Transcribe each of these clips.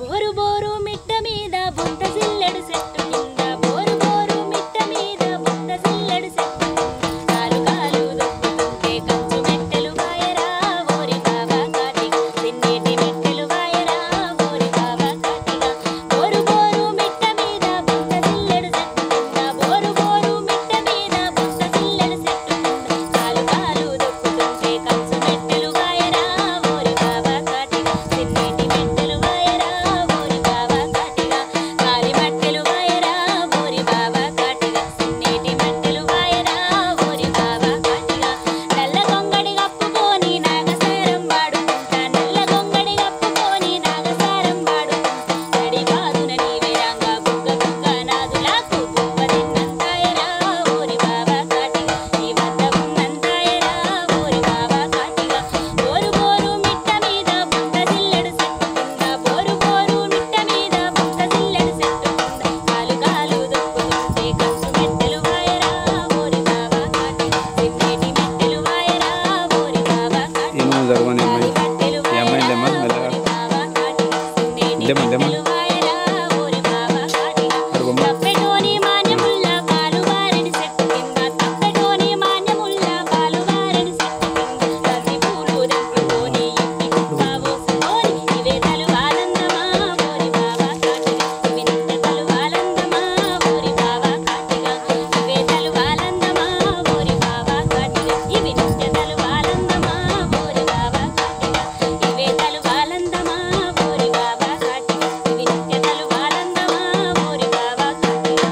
Bore bore మిట్ట మీద బుంత సిల్లెడు చెట్టు కింద బోరు బోరు మిట్ట మీద బుంత సిల్లెడు చెట్టు కింద కాలు కాలు దొక్కుతుంటే కంచు మెట్టెలు వాయరా ఓరి బాబా కాటిగా తిన్నేటి మెట్టెలు వాయరా ఓరి బాబా కాటిగా బోరు బోరు మిట్ట మీద బుంత సిల్లెడు చెట్టు కింద బోరు బోరు మిట్ట మీద బుంత సిల్లెడు చెట్టు కింద కాలు కాలు దొక్కుతుంటే కంచు మెట్టెలు వాయరా ఓరి బాబా కాటిగా తిన్నేటి మెట్టెలు వాయరా ఓరి బాబా కాటిగా కాలి మట్టెలు వాయరా ఓరి బాబా కాటిగా తిన్నేటి మట్టెలు వాయరా ఓరి బాబా కాటిగా నల్ల గొంగడి కప్పుకొని నాగసారం వాడుకుంటా నల్ల గొంగడి కప్పుకొని నాగసారం వాడుకుంటా నడి బాదున నీవే రంగా బుగ్గ బుగ్గ నాదులకు బుగ్గ తిన్నంతాయరా ఓరి బాబా కాటిగా నీ వద్ద ఉన్నంతాయరా ఓరి బాబా కాటిగా బోరు బోరు మిట్ట మీద బుట్ట సిల్లెడు చెట్టు కింద బోరు బోరు మిట్ట మీద బుట్ట సిల్లెడు చెట్టు కింద కాలు కాలు దొక్కుతుంటే కంచు మెట్టెలు వాయరా ఓరి బాబా కాటిగా తిన్నేటి మెట్టెలు వాయరా ఓరి బాబా కాటిగా ఏమో జరగని అమ్మాయి మెట్టెలు ఈ అమ్మాయి లేమ్మా మెల్లగా ఓరి బాబా కాటిగా తిన్నేటి లేమ్మా లేమ్మా మెట్టెలు వాయరా ఓరి బాబా కాటిగా అడుగమ్మా తప్పెటోని మాన్యముల్ల పాలు వారెడి చెట్టు కింద తప్పెటోని మాన్యముల్ల పాలు వారెడి చెట్టు కింద రవి పూలు దెంపుకొని ఇంటి కుప్ప పోసుకొని ఇవే తలువాలందమా ఓరి బాబా కాటిగా ఇవి నిత్య తలువాలందమా ఓరి బాబా కాటిగా ఇవే తలువాలందమా ఓరి బాబా కాటిగా ఇవి నిత్య తలువాలందమా ఓరి బాబా కాటిగా ఇవే తలువాలందమా ఓరి బాబా కాటిగా ఇవి నిత్య తలువాలందమా ఓరి బాబా కాటిగా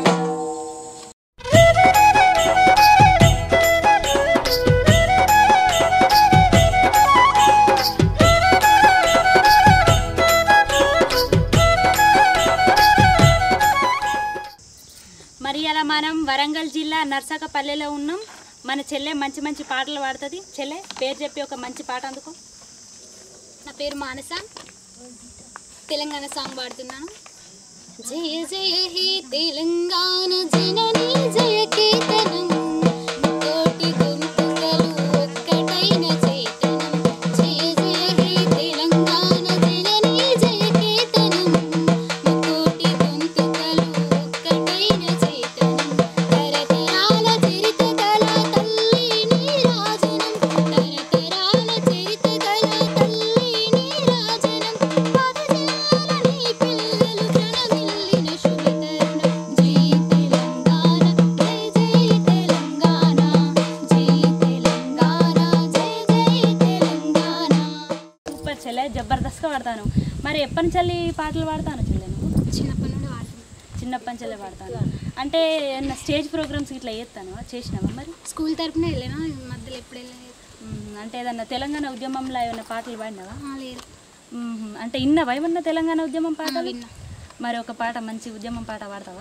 మరి అలా మనం వరంగల్ జిల్లా నర్సకపల్లెలో ఉన్నాం మన చెల్లె మంచి మంచి పాటలు పాడుతుంది చెల్లె పేరు చెప్పి ఒక మంచి పాట అందుకో నా పేరు మానస తెలంగాణ సాంగ్ పాడుతున్నాను జయ జయ హే తెలంగాణ జనని జయ కేతనం కోటి గొంతుకలు ఒక్కటైన చేతనం జయ జయ హే తెలంగాణ జనని జయ కేతనం కోటి గొంతుకలు ఒక్కటైన చేతనం తరతరాల చరిత కళ తల్లి నీరాజనం తరతరాల చరిత కళ తల్లి నీరాజనం పదజాల నీ పిల్లలు ప్రణమిల్లిన శుభతరుణం జై తెలంగాణ జై జై తెలంగాణ జై తెలంగాణ జై జై తెలంగాణ సూపర్ చెల్లె జబర్దస్త్గా పాడతాను మరి ఎప్పటి నుంచి వెళ్ళి పాటలు పాడతాను చెల్లె నువ్వు చిన్నప్పటి నుండి వాడుతున్నాను చిన్నప్పటి నుంచి వెళ్ళి పాడతాను అంటే ఏమన్నా స్టేజ్ ప్రోగ్రామ్స్ ఇట్లా చేస్తాను చేసినావా మరి స్కూల్ తరపున వెళ్ళాను ఈ మధ్యలో ఎప్పుడు వెళ్ళలేదు మ్మ్. అంటే ఏదన్నా తెలంగాణ ఉద్యమంలో ఏమైనా పాటలు పాడినావా ఆ, లేదు మ్మ్. అంటే ఇన్నవా ఏమన్నా తెలంగాణ ఉద్యమం పాటలు విన్నా. మరి ఒక పాట మంచి ఉద్యమం పాట పాడతావా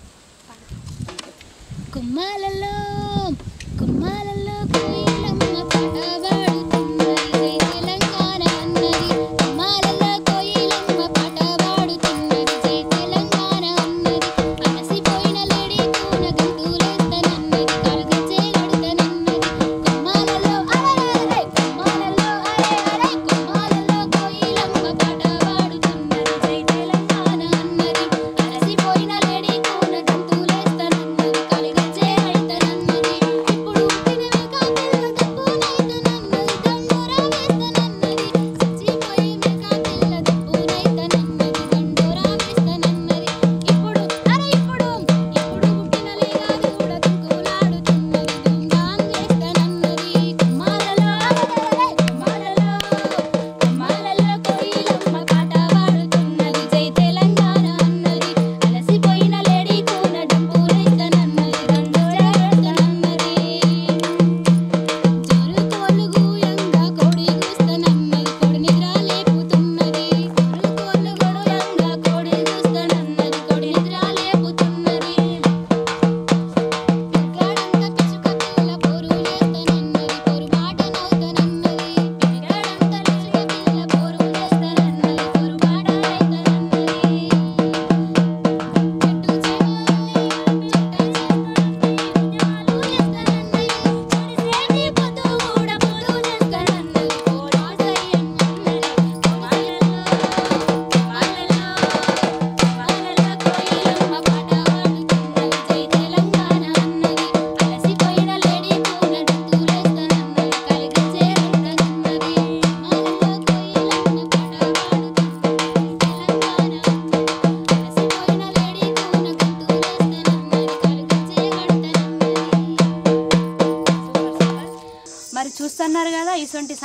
కుమ్మాలలో కుమ్మాలలో కోయిలమ్మ పాట పాడుతున్నది జై తెలంగాణ అన్నది కుమ్మాలలో కోయిలమ్మ పాట పాడుతున్నది జై తెలంగాణ అన్నది అలసిపోయిన లేడీ కూన గంతులేస్తానన్నది కలగచ్చే గడతానన్నది కుమ్మాలలో అరే కుమ్మాలలో అరే అరే కుమ్మాలలో కోయిలమ్మ పాట పాడుతున్నది జై తెలంగాణ అన్నది అలసిపోయిన లేడీ కూన గంతులేస్తానన్నది కలిగచ్చే అయితనన్నది ఇప్పుడు పుట్టిన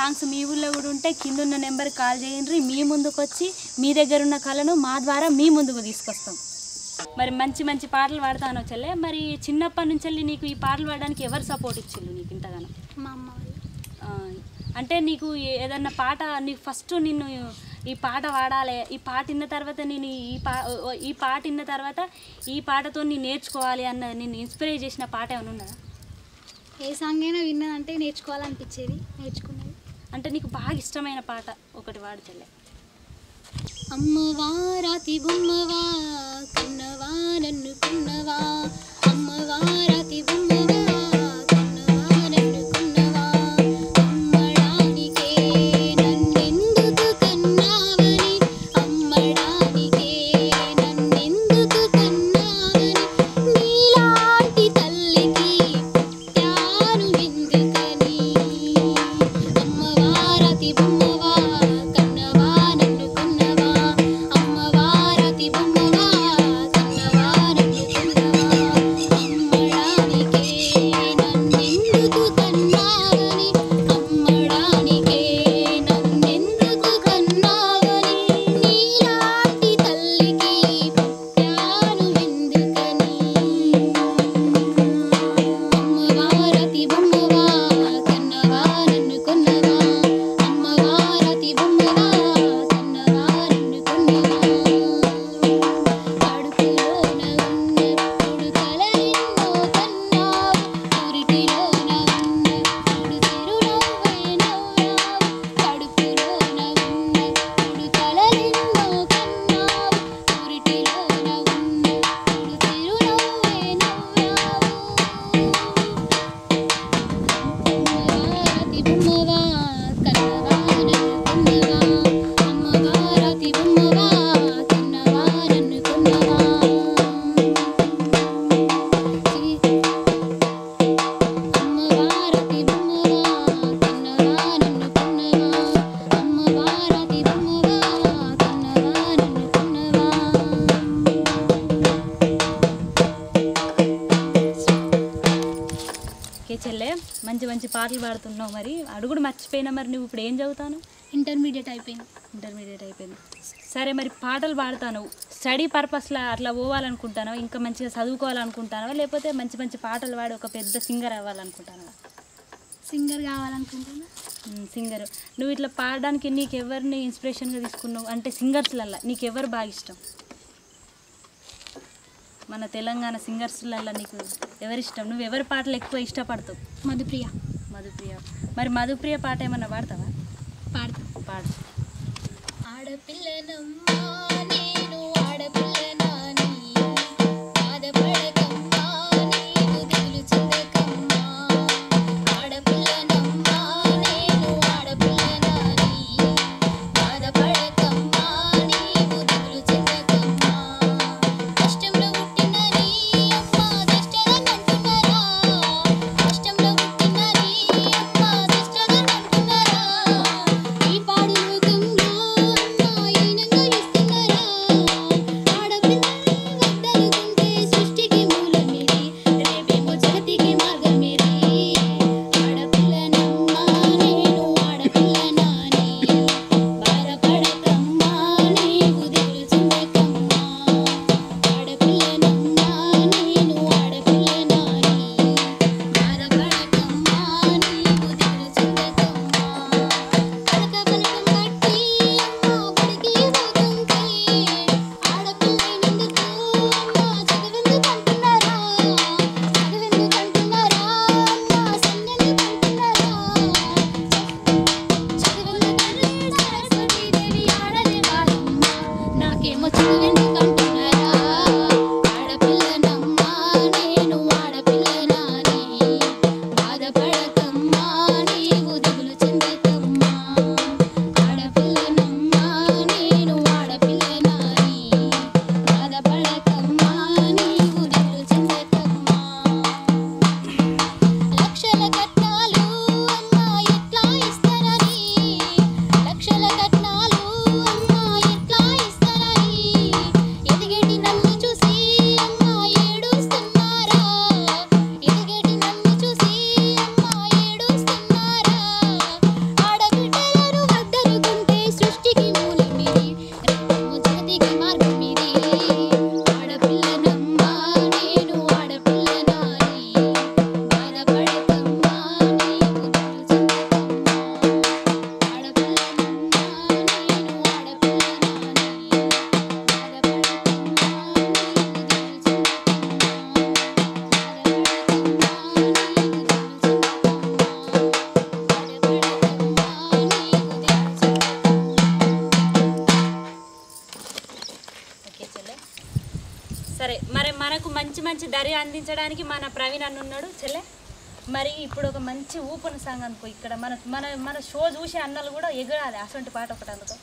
సాంగ్స్ మీ ఊళ్ళో కూడా ఉంటే కింద ఉన్న నెంబర్ కాల్ చేయండి మీ ముందుకు వచ్చి మీ దగ్గర ఉన్న కళను మా ద్వారా మీ ముందుకు తీసుకొస్తాం మరి మంచి మంచి పాటలు పాడతాను చెల్లె మరి చిన్నప్పటి నుంచి వెళ్ళి నీకు ఈ పాటలు పాడడానికి ఎవరు సపోర్ట్ ఇచ్చిండు నీకు ఇంతగానో మా అమ్మ వాళ్ళు ఆ, అంటే నీకు ఏ- ఏదన్నా పాట నీకు ఫస్ట్ నిన్ను ఈ పాట పాడాలి ఈ పాట విన్న తర్వాత నేను ఈ పా ఈ పాట విన్న తర్వాత ఈ పాటతో నేను నేర్చుకోవాలి అన్న నేను ఇన్స్పైర్ చేసిన పాట ఏమైనా ఉన్నదా ఏ సాంగ్ అయినా విన్నానంటే నేర్చుకోవాలనిపించేది నేర్చుకున్నది అంటే నీకు బాగా ఇష్టమైన పాట ఒకటి పాడు చెల్లె అమ్మవా రాతి బొమ్మవా కన్నవా నన్ను కన్నవా అమ్మవా రాతి బొమ్మవా కన్నవా నన్ను కన్నవా అమ్మడానికే నన్నెందుకు కన్నావని అమ్మడానికే నన్నెందుకు కన్నావని నీలాంటి తల్లికి పుట్టాను ఎందుకని అమ్మవా రాతి బొమ్మవా కన్నవా నన్ను కన్నవా అమ్మవా రాతి బొమ్మవా కన్నవా నన్ను కన్నవా అమ్మడానికే నన్నెందుకు కన్నావని అమ్మడానికే నన్నెందుకు కన్నావని నీలాంటి తల్లికి పుట్టాను ఎందుకని అమ్మవారతి బొమ్మవా కన్నవా నన్ను కొన్నవా అమ్మవారతి బొమ్మవా కన్నవా నన్ను కొన్నవా కడుపులోన ఉన్నప్పుడు కలలెన్నో కన్నావు పురిటిలోన ఉన్నప్పుడు చిరునవ్వే నవ్వావు కడుపులోన ఉన్నప్పుడు కలలెన్నో కన్నావు పురిటిలోన ఉన్నప్పుడు చిరునవ్వే నవ్వావు అమ్మవారతి బొమ్మవా కన్నవా నన్ను కొన్నవా అమ్మవారతి బొమ్మవా కన్నవా నన్ను కొన్నవా అమ్మవారతి బొమ్మవా కన్నవా నన్ను కొన్నవా అమ్మవారతి బొమ్మవా కన్నవా నన్ను కొన్నవా ఓకే చెల్లె మంచి మంచి పాటలు పాడుతున్నావు మరి అడుగుడు మర్చిపోయినా మరి నువ్వు ఇప్పుడు ఏం చదువుతాను ఇంటర్మీడియట్ అయిపోయింది ఇంటర్మీడియట్ అయిపోయింది సరే మరి పాటలు పాడతాను స్టడీ పర్పస్లో అట్లా పోవాలనుకుంటానో ఇంకా మంచిగా చదువుకోవాలనుకుంటానో లేకపోతే మంచి మంచి పాటలు పాడి ఒక పెద్ద సింగర్ అవ్వాలనుకుంటానో సింగర్ కావాలనుకుంటున్నా సింగర్ నువ్వు ఇట్లా పాడడానికి నీకు ఎవరిని ఇన్స్పిరేషన్గా తీసుకున్నావు అంటే సింగర్స్లల్లా నీకు ఎవరు బాగా ఇష్టం మన తెలంగాణ సింగర్స్లల్లా నీకు ఎవరిష్టం నువ్వు ఎవరి పాటలు ఎక్కువ ఇష్టపడతావు మధుప్రియ మధుప్రియ మరి మధుప్రియ పాట ఏమన్నా పాడతావా పాడతా పాడు ఆడపిల్లనమ్మా నేను ఆడపిల్లనాని బాధపడకమ్మా నీవు దిగులు చెందకమ్మా ఆడపిల్లనమ్మా నేను ఆడపిల్లనాని బాధపడకమ్మా నీవు దిగులు చెందకమ్మా కష్టంలో పుట్టిన నీ అమ్మ దిష్టదనంటున్నారా కష్టంలో పుట్టిన నీ అమ్మ దిష్టదనంటున్నారా ఈ పాడు లోకంలో అమ్మ ఈనంగా ఇస్తున్నారా ఆడపిల్లని వద్దనుకుంటే సృష్టికి మూలమిది రేపేమో జగతికి మార్గమిది ఆడపిల్లనమ్మా నేను ఆడపిల్లనాని బాధపడకమ్మా నీవు దిగులు చెందకమ్మా ఆడపిల్లనమ్మా నేను ఆడపిల్లనాని బాధపడకమ్మా నీవు దిగులు చెందకమ్మా పలక పలకం బట్టి అమ్మ బడికి పోతుంటే ఆడపిల్లైనందుకు అమ్మ చదువెందుకంటున్నారా చదువెందుకంటున్నారా అమ్మ సన్నెందుకంటున్నారా చదువెందుకంటే సరస్వతీదేవి ఆడదే వాళ్ళమ్మ నాకేమో చదువెందుకంటున్నారా ఆడపిల్లనమ్మా నేను ఆడపిల్లనాని బాధపడకమ్మా నీవు దిగులు చెందకమ్మా ఆడపిల్లనమ్మా నేను ఆడపిల్లనాని బాధపడకమ్మా నీవు దిగులు చెందకమ్మా లక్షల కట్నాలు అమ్మా ఎట్లా ఇస్తారని లక్షల కట్నాలు అమ్మా ఎట్లా ఇస్తారని సరే మరి మనకు మంచి మంచి ధర అందించడానికి మన ప్రవీణ్ అన్న ఉన్నాడు చెల్లె మరి ఇప్పుడు ఒక మంచి ఊపున సాంగ్ అనుకో ఇక్కడ మన మన మన షో చూసే అన్నలు కూడా ఎగరాలి అసంటి పాట ఒకటి అందుకో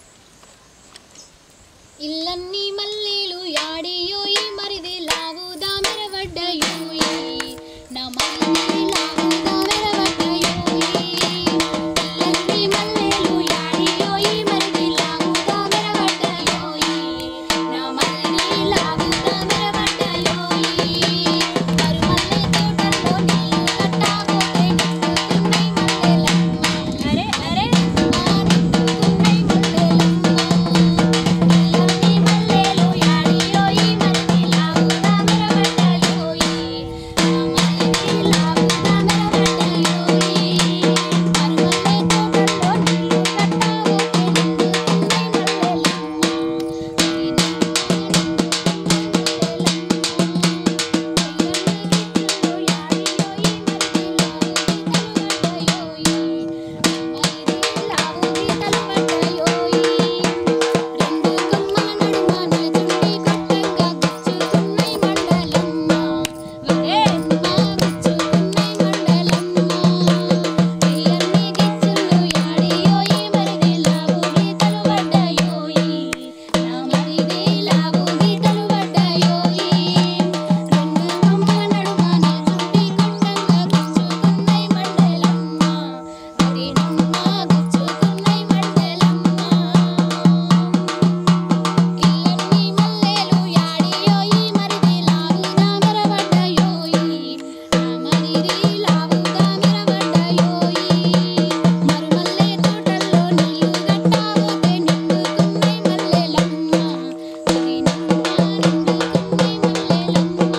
ఇల్లన్నీ మల్లెలు యాడియోయి మరిది లావుదా మెరవడ్డయోయి నా మరిది లావుదా మెరవడ్డయోయి ఇల్లన్నీ మల్లెలు యాడియోయి మరిది లావుదా మెరవడ్డయోయి నా మరిది లావుదా మెరవడ్డయోయి మరుమల్లె తోటల్లో నీళ్ళు కట్టాబోతే నిండుకున్నై మల్లెలమ్మ అరే అరే నిండుకున్నై మల్లెలమ్మ ఇల్లన్నీ మల్లెలు యాడియోయి మరిది లావుదా మెరవడ్డయోయి నా మరిది లావుదా మెరవడ్డయోయి మరుమల్లె తోటల్లో నీళ్ళు కట్టాబోతే నిండుకున్నై ఇల్లన్నీ మల్లెలు యాడియోయి మరిది లావుగా మెరవడ్డయోయి నా మరిది లావుగా మెరవడ్డయోయి మరుమల్లె తోటల్లో నీళ్ళు గట్టాబోతే నిండుకున్నై మల్లెలమ్మ మరి నమ్మ నిండుకున్నై మల్లెలమ్మ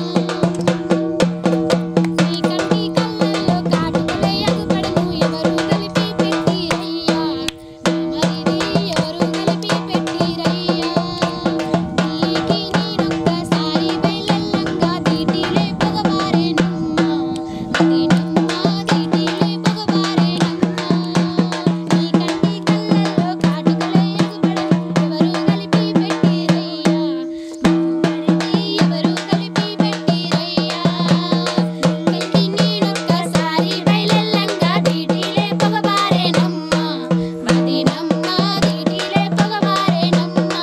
నీ కంటి కళ్ళల్లో కాటుకలే అగుపడను ఎవరు కలిపి పెట్టిరయ్యా నా మరిది ఎవరు కలిపి పెట్టిరయ్యా నీకి నేనొక్కసారి బయలల్లంగా దీటిలే పొగబారేనమ్మ అది నమ్మ దీటిలే పొగబారేనమ్మ నీ కంటి కళ్ళల్లో కాటుకలే అగుపడను ఎవరు కలిపి పెట్టిరయ్యా మరిది ఎవరు కలిపి పెట్టిరయ్యా కలికి నేనొక్కసారి బయలల్లంగా దీటిలే పొగబారేనమ్మ మది నమ్మ దీటిలే పొగబారేనమ్మ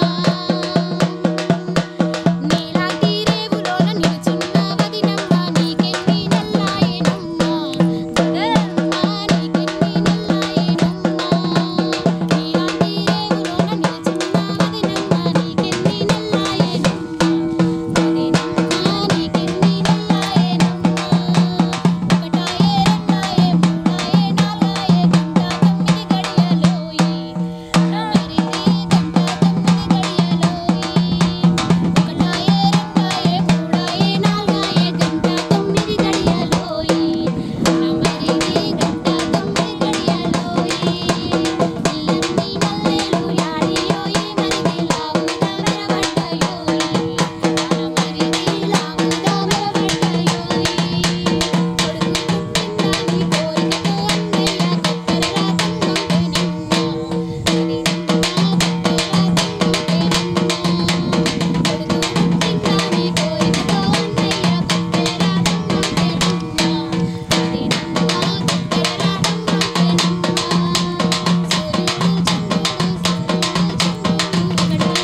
నీలాంటి రేవులోన నిలుచున్న వదినమ్మ నీకెన్ని నెల్లాయేనమ్మ గదమ్మ నీకెన్ని నెల్లాయేనమ్మ నీలాంటి రేవులోన నిలుచున్న వదినమ్మ నీకెన్ని నెల్లాయేనమ్మ వదినమ్మ నీకెన్ని నెల్లాయేనమ్మ ఒకటాయే రెండాయే మూడాయే నాలుగాయే గంట తొమ్మిది గడియలోయి నా మరిది గంట తొమ్మిది గడియలోయి ఒకటాయే రెండాయే మూడాయే నాలుగాయే గంట తొమ్మిది గడియలోయి నా మరిది గంట తొమ్మిది గడియలోయి ఇల్లన్నీ మల్లెలు యాడియోయి మరిది లావుగా మెరవడ్డయోయి నా మరిది లావుగా మెరవడ్డయోయి కొడుకు పుట్టిందని కోరికతో అన్నయ్య కొత్తెరలా తంగంటే నిన్న అది నమ్మ కొత్తెరలా తంగంటే నిన్న కొడుకు పుట్టిందని కోరికతో అన్నయ్య కొత్తెరలా తంగంటే నిన్న అది నమ్మ కొత్తెరలా తంగంటే నిన్న సూర్యుడు చంద్రుడు సూర్యుడు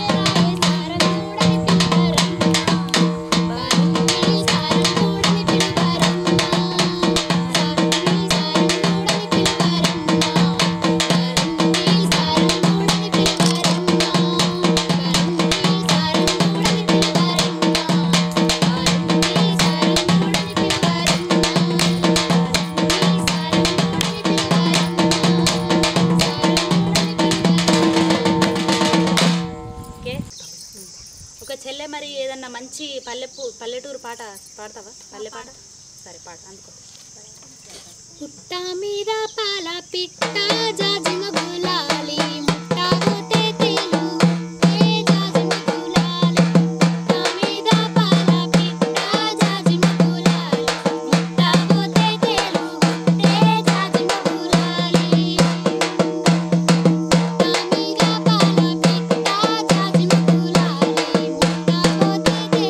చంద్రుడు ఒకటాయే రాయే సారంగూడని పిలువరమ్మ బారుండి సారంగూడని పిలువరమ్మ బారుండి సారంగూడని పిలువరమ్మ బారుండి సారంగూడని పిలువరమ్మ ఓకే ఒక చెల్లె మరి ఏదన్నా మంచి పల్లెపూ పల్లెటూరు పాట పాడతావా పల్లె పాట సరే పాట అందుకో పుట్ట మీద పాల పిట్ట జాజిమ గులాలి ముట్ట పోతే తేలు ఏ జాజిమ గులాలి పుట్ట మీద పాల పిట్ట జాజిమ గులాలి ముట్ట పోతే తేలు ఏ జాజిమ గులాలి పుట్ట మీద పాల పిట్ట జాజిమ గులాలి ముట్ట పోతే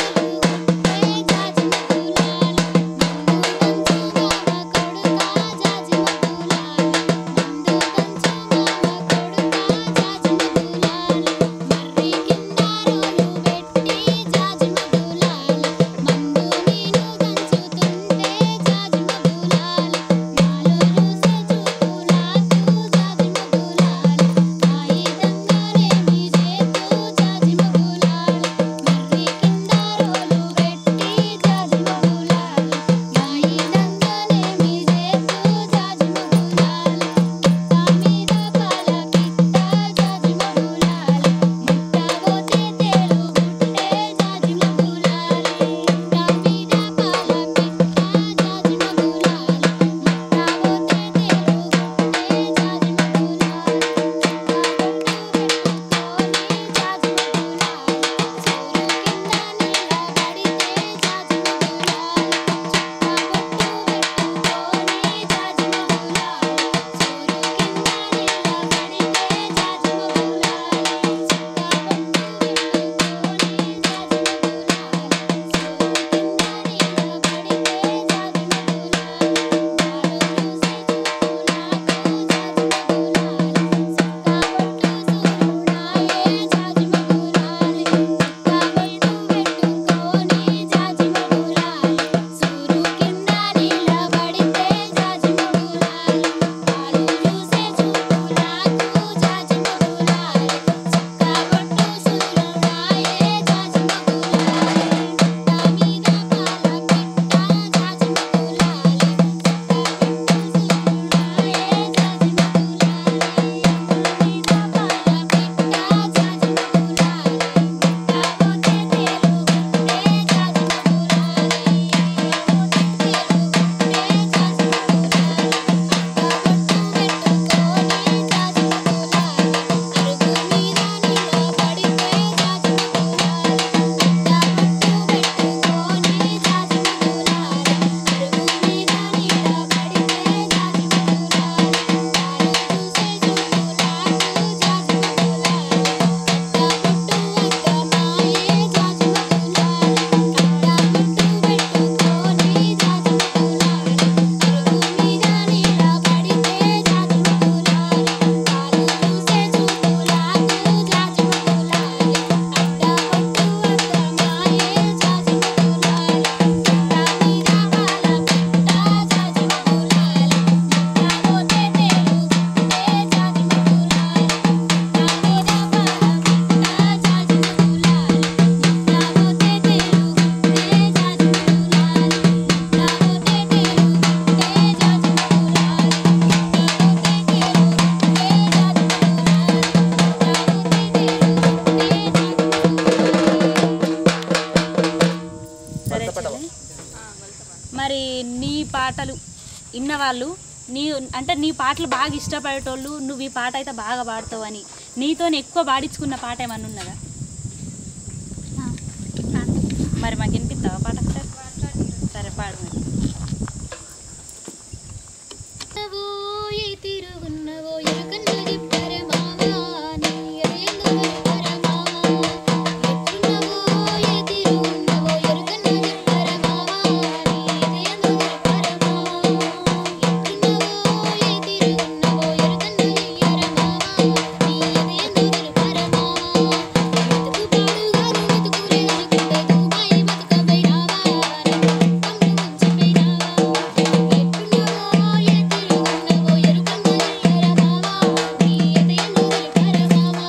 పాటలు విన్నవాళ్ళు నీ అంటే నీ పాటలు బాగా ఇష్టపడేటోళ్ళు నువ్వు ఈ పాట అయితే బాగా పాడతావు అని నీతో ఎక్కువ పాడించుకున్న పాట ఏమన్నా ఉన్నదా మరి మాకు వినిపిస్తావా పాట ఒకసారి సరే పాడు మరి. ఉన్నవో ఏ తిరుగున్నవో ఎరుకన్నది పరమావా నీ ఎదయందు పరమావా ఎట్టున్నవో ఏ తిరుగున్నవో ఎరుకన్నది పరమావా నీ ఎదయందు పరమావా ఎట్టున్నవో ఏ తిరుగున్నవో ఎరుకన్నది పరమావా నీ ఎదయందు పరమావా వెతుకు పాడుగాను వెతుకులేదనుకుంటే దుబాయి బతుకబైరావా కమ్ము ఉంచిపోయినావా ఎట్టున్నవో ఏ తిరుగున్నవో ఎరుకన్నది పరమావా నీ ఎదయందు పరమావా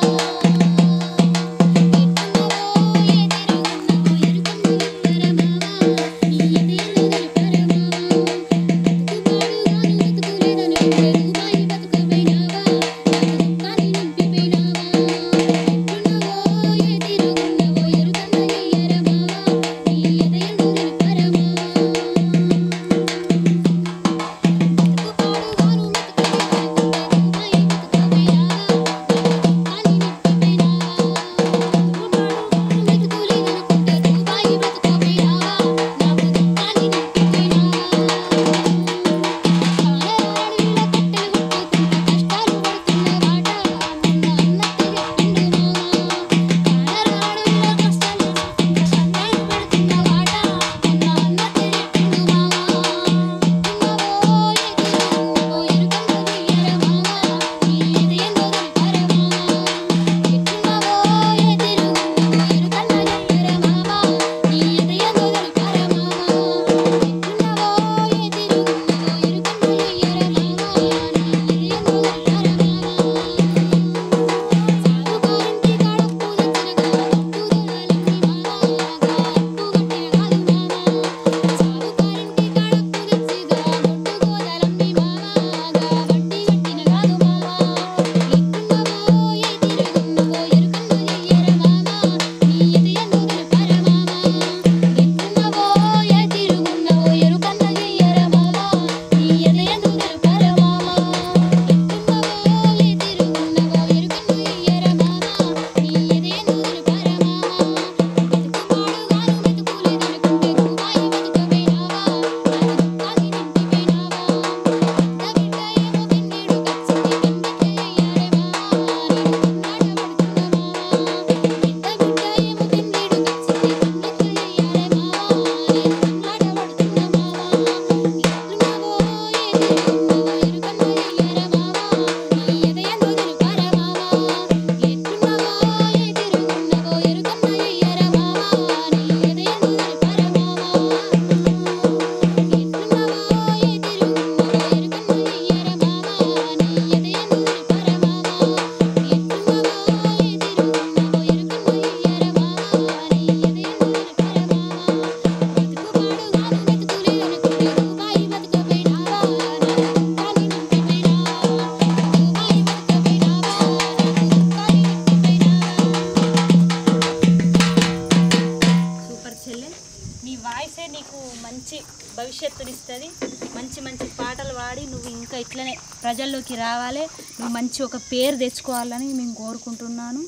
సూపర్ చెల్లె నీ వాయిసే నీకు మంచి భవిష్యత్తునిస్తుంది మంచి మంచి పాటలు పాడి నువ్వు ఇంకా ఇట్లనే ప్రజల్లోకి రావాలి నువ్వు మంచి ఒక పేరు తెచ్చుకోవాలని మేము కోరుకుంటున్నాను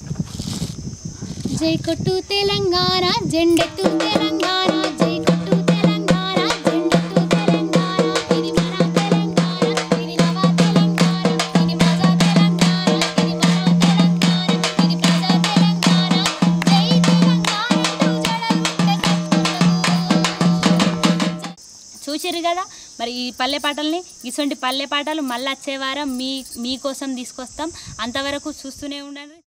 జై కొట్టు తెలంగాణ జెండెత్తు తెలంగాణ జై కొట్టు తెలంగాణ జెండెత్తు తెలంగాణ ఇది మన తెలంగాణ ఇది నవ తెలంగాణ ఇది మగ తెలంగాణ ఇది మన తెలంగాణ ఇది ప్రజా తెలంగాణ జై తెలంగాణ చూసిరు కదా మరి ఈ పల్లె పాటల్ని ఇటువంటి పల్లె పాటలు మళ్ళీ వచ్చే వారం మీ మీకోసం తీసుకొస్తాం అంతవరకు చూస్తూనే ఉండండి